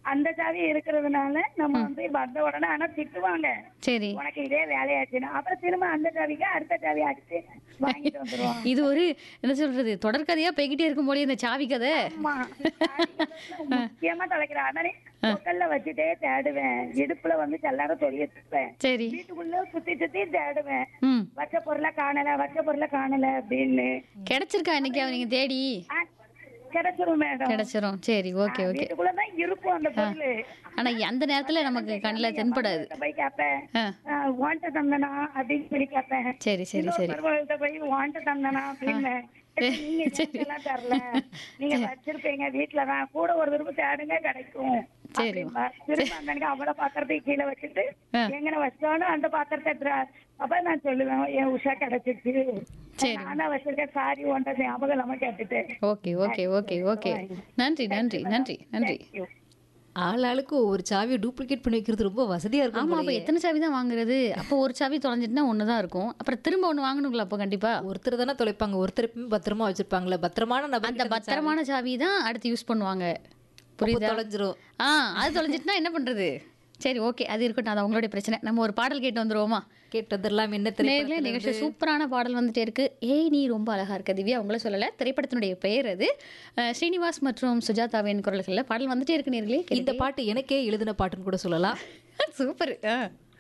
அந்த சாவி இருக்கிறதுனால நம்ம வந்து வந்த உடனே ஆனா திட்டுவாங்க சரி உனக்கு இதே வேலையாச்சுன்னு அப்புறம் திரும்ப அந்த சாவிக்கு அடுத்த சாவி அடிச்சு வாங்கிட்டு வந்துருவாங்க இது ஒரு என்ன சொல்றது தொடர்கதையா போய்கிட்டே இருக்கும் போலயே இந்த சாவி கதை ஆமா முக்கியமா தொலைக்கிறேன் அதனாலே பொக்கல்ல வச்சுட்டே தேடுவேன் இடுப்புல வந்து எல்லாரும் சொல்லி வச்சுப்பேன் சரி வீட்டுக்குள்ள சுத்தி சுத்தி தேடுவேன் ம் வச்ச பொருளை காணல வச்ச பொருளை காணல அப்படின்னு கிடைச்சிருக்கா இன்னைக்கு நீங்க தேடி ஆ, கிடைச்சிரும் மேடம் கிடைச்சிரும் சரி ஓகே ஓகே வீட்டுக்குள்ளதான் இருக்கும் அந்த பொருள் ஆனா அந்த நேரத்துல நமக்கு கண்ணில் தென்படாது போய் கேட்பேன் ஆ வாண்ட தந்தனா அப்படின்னு சொல்லி கேட்பேன் சரி சரி சரி பெருமாள்கிட்ட போய் வாண்ட தந்தனா அப்படின்னு நீங்க எல்லாம் தரல நீங்க வச்சிருப்பீங்க வீட்டுலதான் கூட ஒரு திரும்ப தேடுங்க கிடைக்கும் சரி. அப்படிம்பா. திரும்ப அந்த அன்னைக்கு அவளை பாத்திரத்தை கீழே வச்சுட்டு ஆ. எங்கன வச்சாலும் அந்த பாத்திரத்தை எடுத்துறா. அப்ப நான் சொல்லுவேன் என் உஷா கிடைச்சிருச்சு சரி. நான் தான் வச்சிருக்கேன் சாரி ஒன்றை ஞாபகம் இல்லாம கேட்டுட்டு ஓகே ஓகே ஓகே ஓகே நன்றி நன்றி நன்றி நன்றி ஆள் ஆளுக்கு ஒவ்வொரு சாவியை டூப்ளிகேட் பண்ணி வைக்கிறது ரொம்ப வசதியா இருக்கும் ஆமா அப்ப போலயே. எத்தனை சாவி தான் வாங்குறது அப்போ ஒரு சாவி தொலைஞ்சிட்டுனா ஒன்று தான் இருக்கும் அப்புறம் திரும்ப ஒன்று வாங்கணுங்களா அப்போ கண்டிப்பா ஒருத்தர் தானே தொலைப்பாங்க ஒருத்தர் எப்பவுமே பத்திரமா வச்சிருப்பாங்களே பத்திரமான நபர் அந்த பத்திரமான சாவி தான் அடுத்து யூஸ் பண்ணுவாங்க புரியுதா தொலைஞ்சிரும் ஆ அது தொலைஞ்சிட்டுனா என்ன பண்றது சரி ஓகே அது இருக்கட்டும் அது அவங்களுடைய பிரச்சனை நம்ம ஒரு பாடல் கேட்டு வந்துருவோமா கேட்டதெல்லாம் என்ன நேர்களே தெரியும் நிகழ்ச்சி சூப்பரான பாடல் வந்துட்டே இருக்கு ஏய் நீ ரொம்ப அழகா இருக்க திவ்யா அவங்கள சொல்லல திரைப்படத்தினுடைய பெயர் அது அஹ், ஸ்ரீனிவாஸ் மற்றும் சுஜாதாவின் குரல்களில் பாடல் வந்துட்டே இருக்கு நேர்களே இந்த பாட்டு எனக்கே எழுதின பாட்டுன்னு கூட சொல்லலாம் சூப்பர்